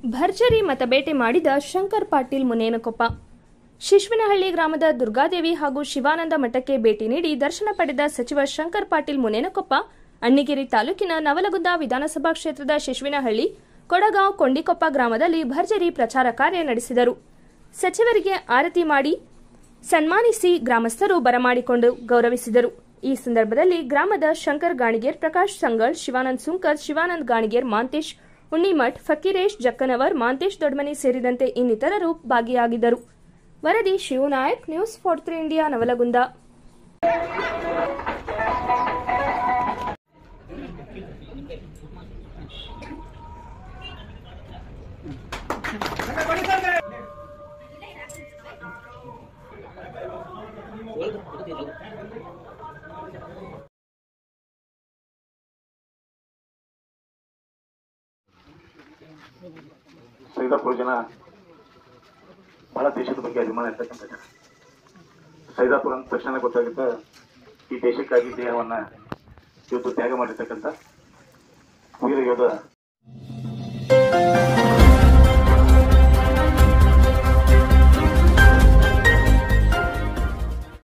ಭರ್ಜರಿ ಮತಬೇಟೆ ಮಾಡಿದ ಶಂಕರ್ ಪಾಟೀಲ್ ಮುನೇನಕೊಪ್ಪ ಶಿಶ್ವನಹಳ್ಳಿ ಗ್ರಾಮದ ದುರ್ಗಾದೇವಿ ಹಾಗೂ ಶಿವಾನಂದ ಮಠಕ್ಕೆ ಭೇಟಿ ನೀಡಿ ದರ್ಶನ ಪಡೆದ ಸಚಿವ ಶಂಕರ್ ಪಾಟೀಲ್ ಮುನೇನಕೊಪ್ಪ ಅಣ್ಣಿಗೇರಿ ತಾಲೂಕಿನ ನವಲಗುಂದ ವಿಧಾನಸಭಾ ಕ್ಷೇತ್ರದ ಶಿಶ್ವಿನಹಳ್ಳಿ ಕೊಡಗಾಂವ್ ಕೊಂಡಿಕೊಪ್ಪ ಗ್ರಾಮದಲ್ಲಿ ಭರ್ಜರಿ ಪ್ರಚಾರ ಕಾರ್ಯ ನಡೆಸಿದರು ಸಚಿವರಿಗೆ ಆರತಿ ಮಾಡಿ ಸನ್ಮಾನಿಸಿ ಗ್ರಾಮಸ್ಥರು ಬರಮಾಡಿಕೊಂಡು ಗೌರವಿಸಿದರು ಈ ಸಂದರ್ಭದಲ್ಲಿ ಗ್ರಾಮದ ಶಂಕರ್ ಗಾಣಿಗೇರ್ ಪ್ರಕಾಶ್ ಸಂಗಳ್ ಶಿವಾನಂದ್ ಸುಂಕರ್ ಶಿವಾನಂದ್ ಗಾಣಿಗೇರ್ ಮಾಂತೇಶ್ ಉಣ್ಣಿಮಠ್ ಫಕೀರೇಶ್ ಜಕ್ಕನವರ್ ಮಾಂತೇಶ್ ದೊಡ್ಮನಿ ಸೇರಿದಂತೆ ಇನ್ನಿತರರು ಭಾಗಿಯಾಗಿದ್ದರು ವರದಿ Shivanayak news four three India Navalagunda Saidapura ಜನ ಬಹಳ ದೇಶದ ಬಗ್ಗೆ ಅಭಿಮಾನ ಇರ್ತಕ್ಕಂಥ ಜನ ಸೈದಾಪುರ ಅಂದ ತಕ್ಷಣ ಗೊತ್ತಾಗುತ್ತೆ ಈ ದೇಶಕ್ಕಾಗಿ ದೇಹವನ್ನ ಇವತ್ತು ತ್ಯಾಗ ಮಾಡಿರ್ತಕ್ಕಂಥ ವೀರ ಯೋಧ